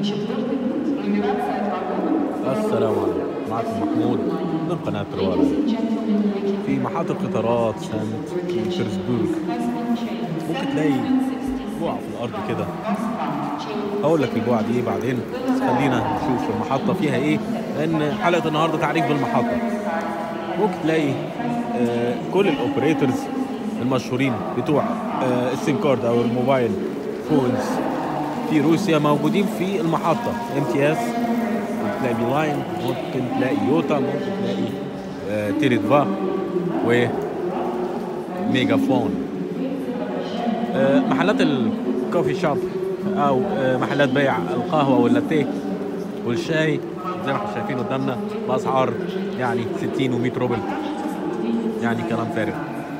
السلام عليكم معكم محمود من قناة روالة في محطة قطارات سانت بيترسبورغ ممكن تلاقي بقع في الأرض كده هقول لك البقع دي ايه بعدين بس خلينا نشوف المحطة فيها ايه لأن حلقة النهاردة تعريف بالمحطة ممكن تلاقي آه كل الأوبريتورز المشهورين بتوع آه السيم كارد أو الموبايل فونز في روسيا موجودين في المحطة ام تي اس تلاقي بي لاين ممكن تلاقي يوتا ممكن تلاقي آه تيريدفا و ميجا فون آه محلات الكوفي شوب او آه محلات بيع القهوه واللاتيه والشاي زي ما احنا شايفين قدامنا باسعار يعني 60 و100 روبل يعني كلام فارغ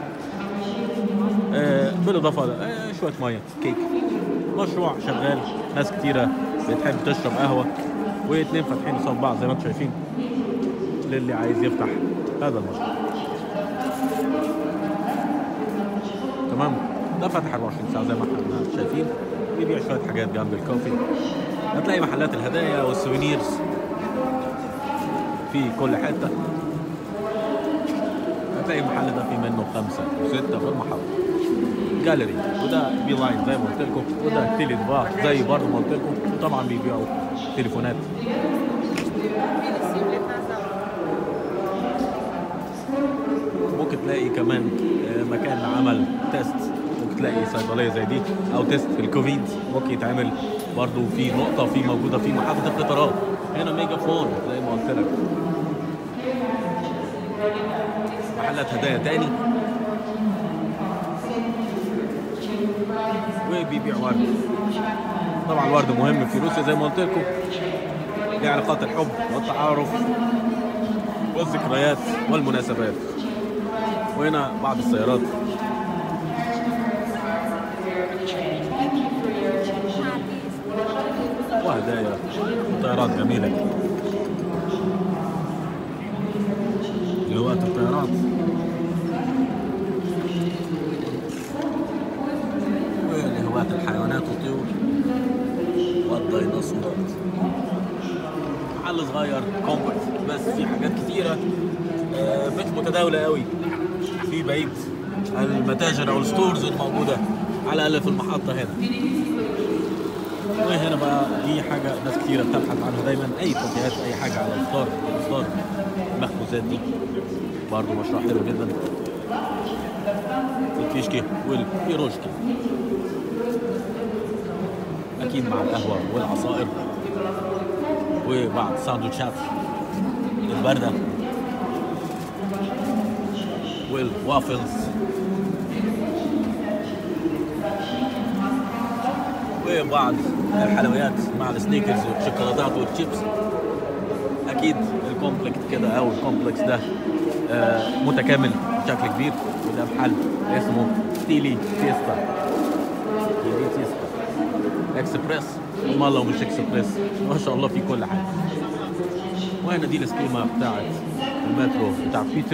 آه بالاضافه آه شويه ميه كيك مشروع شغال ناس كتيره بتحب تشرب قهوه واثنين فاتحين قصاد بعض زي ما انتم شايفين للي عايز يفتح هذا المشروع تمام ده فاتح 24 ساعه زي ما احنا شايفين بيبيع شويه حاجات جنب الكوفي هتلاقي محلات الهدايا والسوفينيرز في كل حته هتلاقي المحل ده فيه منه خمسه وسته في المحطه جاليري وده بي لاين زي ما قلت لكم وده تيلي دفاع زي برضه ما قلت لكم وطبعا بيبيعوا تليفونات ممكن تلاقي كمان مكان عمل تيست ممكن تلاقي صيدليه زي دي او تيست في الكوفيد ممكن يتعمل برضه في نقطه في موجوده في محطه القطارات هنا ميجا فون زي ما قلت لك محلات هدايا تاني وبيبيع ورد طبعا الورد مهم في روسيا زي ما قلت لكم لعلاقات الحب والتعارف والذكريات والمناسبات وهنا بعض السيارات وهدايا طيارات جميلة لواءات الطيارات ولهواة الحيوانات والطيور والديناصورات محل صغير كومباكت بس في حاجات كتيرة آه مش متداولة قوي في بقية المتاجر أو الستورز الموجودة على الأقل في المحطة هنا وهنا بقى دي حاجة ناس كتيرة بتبحث عنها دايما أي كوفيهات أي حاجة على الفطار الفطار المخبوزات دي برضه مشروع حلو جدا الكيشكي والبيروشكي اكيد مع القهوه والعصائر وبعض ساندوتشات البارده والوافلز وبعض الحلويات مع السنيكرز والشوكولاتات والشيبس اكيد الكومبلكس كده او الكومبلكس ده آه متكامل بشكل كبير وده محل اسمه تيلي تيستا تيلي تيستا اكسبريس امال لو مش اكسبريس ما شاء الله في كل حاجه وهنا دي السكيمه بتاعت المترو بتاع بيتر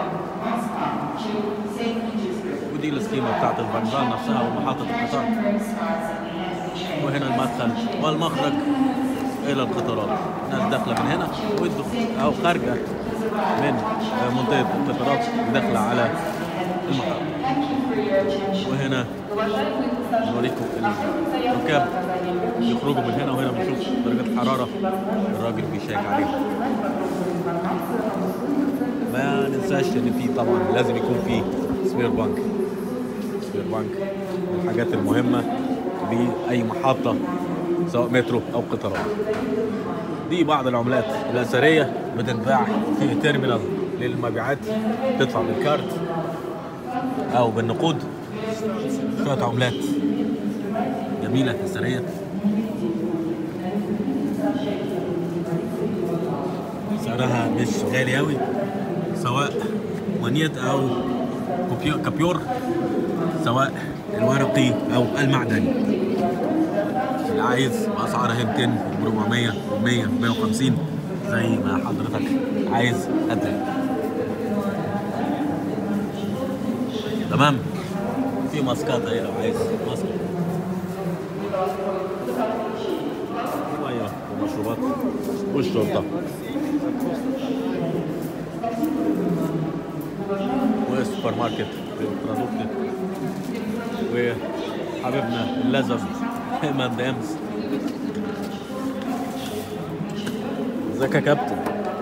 ودي السكيمه بتاعت الفنزان نفسها ومحطه القطار وهنا المدخل والمخرج الى القطارات ناس داخله من هنا او خارجه من منطقه القطارات داخله على المحطه وهنا نوريكم الركاب يخرجوا من هنا وهنا بنشوف درجة الحرارة الراجل بيشيك عليهم ما ننساش ان في طبعا لازم يكون في سبير بانك سبير بانك من الحاجات المهمة بأي محطة سواء مترو أو قطارات دي بعض العملات الأثرية بتتباع في تيرمينال للمبيعات تدفع بالكارت أو بالنقود شوية عملات جميلة أثرية سعرها مش غالي أوي سواء مونيت أو كابيور سواء الورقي أو المعدني اللي عايز بأسعار 200 ب 400 ب 100 ب 150 زي ما حضرتك عايز هتلاقي تمام في ماسكات اهي لو عايز ماسك شوية الضباط والشرطة والسوبر ماركت والبرودكت وحبيبنا اللزم مان دامز ازيك يا كابتن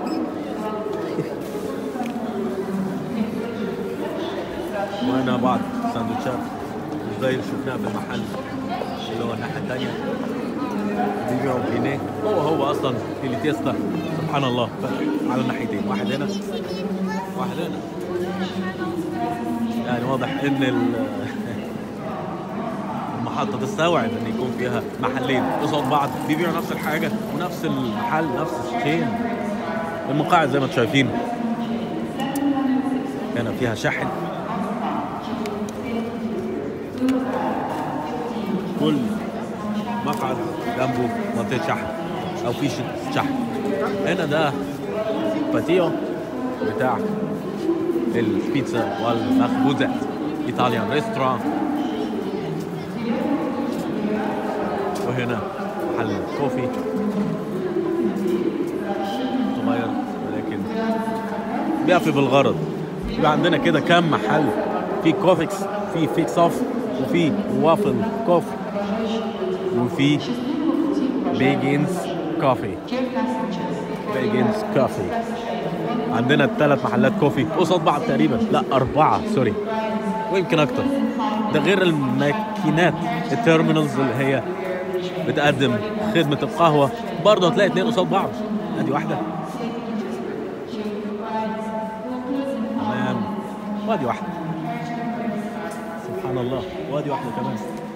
وهنا بعض سندوتشات زي اللي شفناها في المحل اللي هو الناحية التانية بيبيعوا جنيه هو هو أصلا في التيستا سبحان الله على الناحيتين واحد هنا واحد هنا يعني واضح إن ال- المحطة تستوعب إن يكون فيها محلين قصاد بعض بيبيعوا نفس الحاجة ونفس المحل نفس الشين المقاعد زي ما انتم شايفين هنا فيها شحن كل مقعد جنبه منطقة شحن أو فيشة شحن هنا ده باتيو بتاع البيتزا والمخبوزات ايطاليان ريستوران وهنا محل كوفي صغير ولكن بيقفي بالغرض يبقى عندنا كده كام محل في كوفيكس في فيكس اوف وفي وافل كوفي وفي بيجنز كوفي بيجنز كوفي عندنا ثلاث محلات كوفي قصاد بعض تقريبا لا أربعة سوري ويمكن أكتر ده غير الماكينات التيرمينالز اللي هي بتقدم خدمة القهوة برضه هتلاقي اتنين قصاد بعض ادي واحدة تمام وادي واحدة سبحان الله وادي واحدة كمان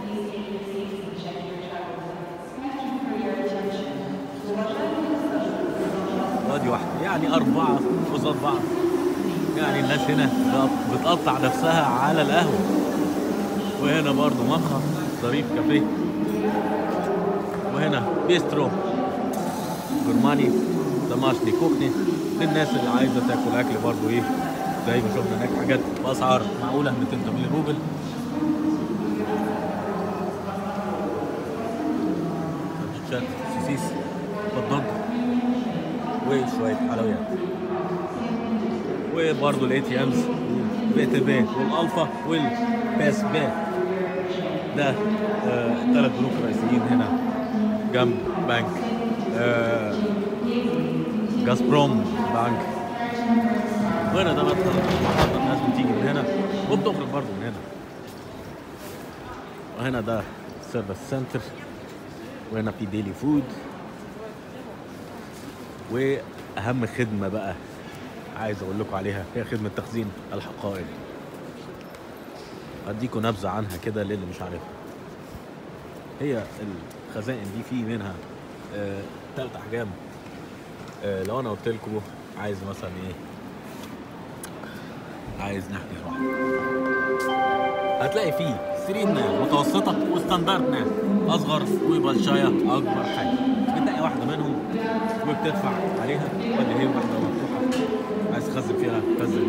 وادي واحدة يعني أربعة قصاد بعض يعني الناس هنا بت- بتقطع نفسها على القهوة وهنا برضو مقهى ظريف كافيه وهنا بيسترو جرماني دمشقي كوكني للناس اللي عايزه تاكل اكل برضو ايه زي ما شفنا هناك حاجات باسعار معقوله 280 روبل سندوتشات سوسيس هوت دوج وشويه حلويات وبرضه الاي تي امز بي تي بي والالفا والباس بي ده آه، الثلاث بنوك الرئيسيين هنا جنب بنك آه، جازبروم بنك وهنا ده مدخل محطة الناس بتيجي من هنا وبتخرج برضه من هنا وهنا ده سيرفيس سنتر وهنا في ديلي فود واهم خدمه بقى عايز اقول لكم عليها هي خدمه تخزين الحقائب اديكم نبذه عنها كده للي مش عارفها هي الخزائن دي في منها آه، تلات احجام آه، لو انا قلت لكم عايز مثلا ايه عايز نحكي واحد هتلاقي فيه سرير نام متوسطة وستاندرد نام أصغر وبلشاية أكبر حاجة بتلاقي واحدة منهم وبتدفع عليها ولا هي واحدة مفتوحة عايز تخزن فيها خزن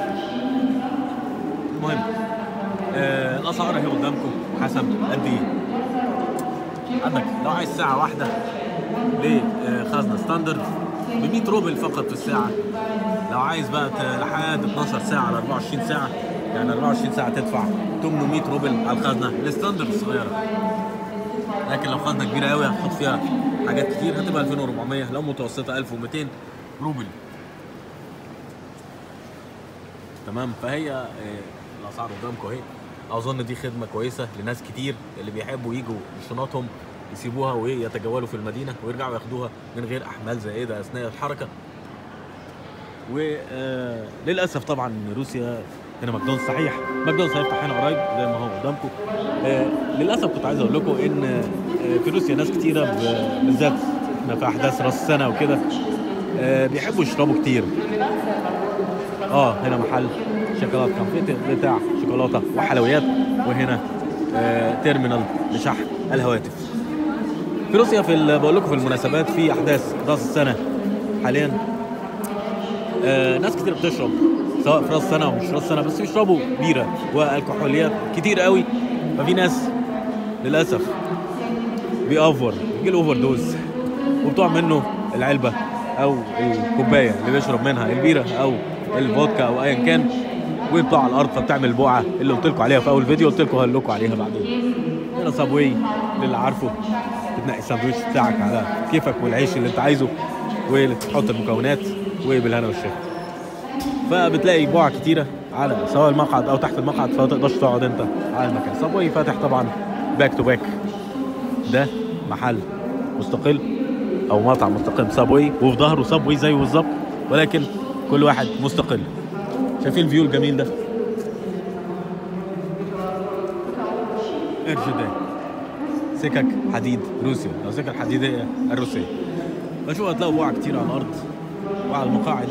المهم آه الأسعار اهي قدامكم حسب قد إيه عندك لو عايز ساعة واحدة لخزنة ستاندرد ب 100 روبل فقط في الساعة لو عايز بقى ت- لحد 12 ساعة على 24 ساعة يعني 24 ساعة تدفع 800 روبل على الخزنة الستاندرد الصغيرة لكن لو خزنة كبيرة قوي هتحط فيها حاجات كتير هتبقى 2400 لو متوسطة 1200 روبل تمام فهي آه، الاسعار قدامكم اهي اظن دي خدمه كويسه لناس كتير اللي بيحبوا يجوا بشنطهم يسيبوها ويتجولوا في المدينه ويرجعوا ياخدوها من غير احمال زائده اثناء الحركه وللاسف طبعا إن روسيا هنا ماكدونالدز صحيح ماكدونالدز هيفتح هنا قريب زي ما هو قدامكم آه، للاسف كنت عايز اقول لكم ان آه، في روسيا ناس كتيره ب- بالذات احنا في احداث راس السنه وكده آه، بيحبوا يشربوا كتير اه هنا محل شوكولاته كونفيت بتاع شوكولاته وحلويات وهنا آه تيرمينال لشحن الهواتف في روسيا في ال- بقول لكم في المناسبات في احداث راس السنه حاليا آه ناس كتير بتشرب سواء في راس سنه او مش راس سنه بس بيشربوا بيره والكحوليات كتير قوي ففي ناس للاسف بيأفور بيجي له اوفر دوز وبتوع منه العلبه او الكوبايه اللي بيشرب منها البيره او الفودكا او ايا كان وبتوع على الارض فبتعمل البقعه اللي قلت لكم عليها في اول فيديو قلت لكم هقول لكم عليها بعدين هنا صابوي للي عارفه بتنقي الساندوتش بتاعك على كيفك والعيش اللي انت عايزه وتحط المكونات وبالهنا والشفا فبتلاقي بقع كتيره على سواء المقعد او تحت المقعد فما تقدرش تقعد انت على المكان صابوي فاتح طبعا باك تو باك ده محل مستقل او مطعم مستقل صابوي وفي ظهره صابوي زيه بالظبط ولكن كل واحد مستقل شايفين الفيو الجميل ده ارجدان سكك حديد روسيا او سكك حديديه الروسيه فشوف هتلاقوا بقع كتير على الارض وعلى المقاعد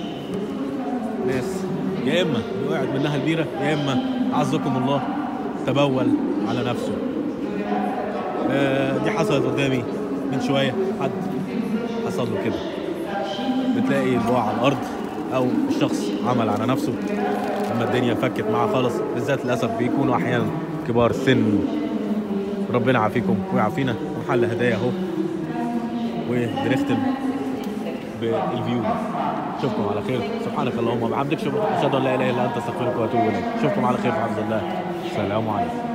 ناس يا اما وقعت منها البيره يا اما عزكم الله تبول على نفسه آه، دي حصلت قدامي من شويه حد حصل له كده بتلاقي البقع على الارض او الشخص عمل على نفسه لما الدنيا فكت معاه خالص بالذات للاسف بيكونوا احيانا كبار السن ربنا يعافيكم ويعافينا محل هدايا اهو وبنختم بالفيو ده اشوفكم على خير سبحانك اللهم وبحمدك اشهد ان لا اله الا انت استغفرك واتوب اليك اشوفكم على خير في حفظ الله السلام عليكم